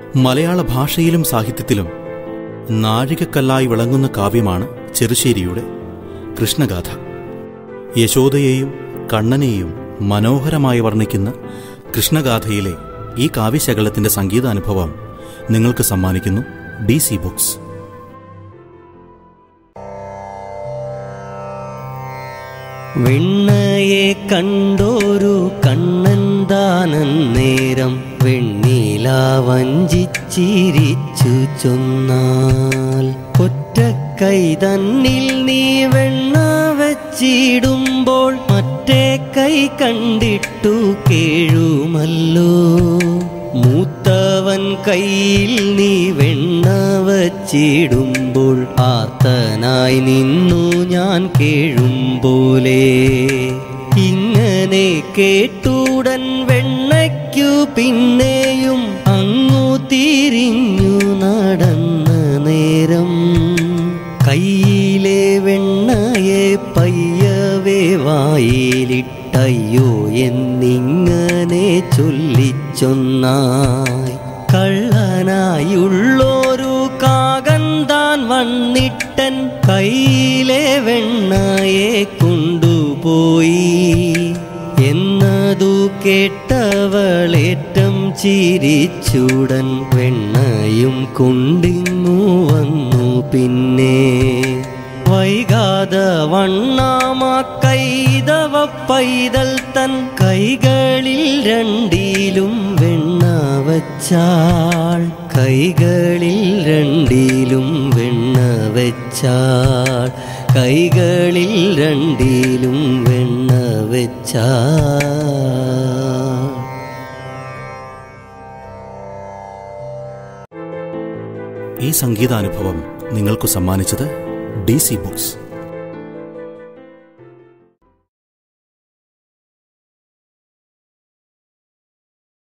മലയാള ഭാഷയിലും സാഹിത്യത്തിലും നാഴികക്കല്ലായി വിളങ്ങുന്ന കാവ്യമാണ് ചെറുശ്ശേരിയുടെ കൃഷ്ണഗാഥ യശോദയെയും കണ്ണനെയും മനോഹരമായി വർണ്ണിക്കുന്ന കൃഷ്ണഗാഥയിലെ ഈ കാവ്യശകലത്തിന്റെ സംഗീതാനുഭവം നിങ്ങൾക്ക് സമ്മാനിക്കുന്നു ഡി സി ബുക്സ് വെണ്ണയെ കണ്ടോരു കണ്ണൻ നേരം വെണ്ണില വഞ്ചിച്ചിരിച്ചു ചൊന്നാൽ ഒറ്റക്കൈ തന്നിൽ നീ വെണ്ണ വച്ചിടുമ്പോൾ മറ്റേ കൈ കണ്ടിട്ടു കേഴുമല്ലോ മൂത്തവൻ കയ്യിൽ നീ വെണ്ണ വച്ചിടുമ്പോൾ ആർത്തനായി നിന്നു ഞാൻ കേഴും പോലെ ഇങ്ങനെ കേട്ടുടൻ വെണ്ണയ്ക്കു പിന്നെയും അങ്ങു തിരിഞ്ഞു നടന്ന നേരം കയ്യിലെ വെണ്ണയെ പയ്യവേ വായിലിട്ടയ്യോ എന്നിങ്ങനെ ചൊല്ലിച്ചൊന്നായി കള്ളനായുള്ളൊരു കാകൻ താൻ വന്നിട്ടൻ കയ്യിലെ വെണ്ണയെ കൊണ്ടുപോയി എന്നതു കേട്ടവളേറ്റം ചിരിച്ചുടൻ വെണ്ണയും കൊണ്ടിങ്ങു വന്നു പിന്നെ വൈകാതെ വണ്ണാമ കൈതവ പൈതൽ തൻ കൈകളിൽ രണ്ടിലും വെണ്ണ വച്ചാൾ കൈകളിൽ രണ്ടിലും വെണ്ണ വെച്ചാൾ കൈകളിൽ രണ്ടിലും വെണ്ണ വെച്ചാൾ ഈ സംഗീതാനുഭവം നിങ്ങൾക്കു സമ്മാനിച്ചത് ഡി സി ബുക്സ്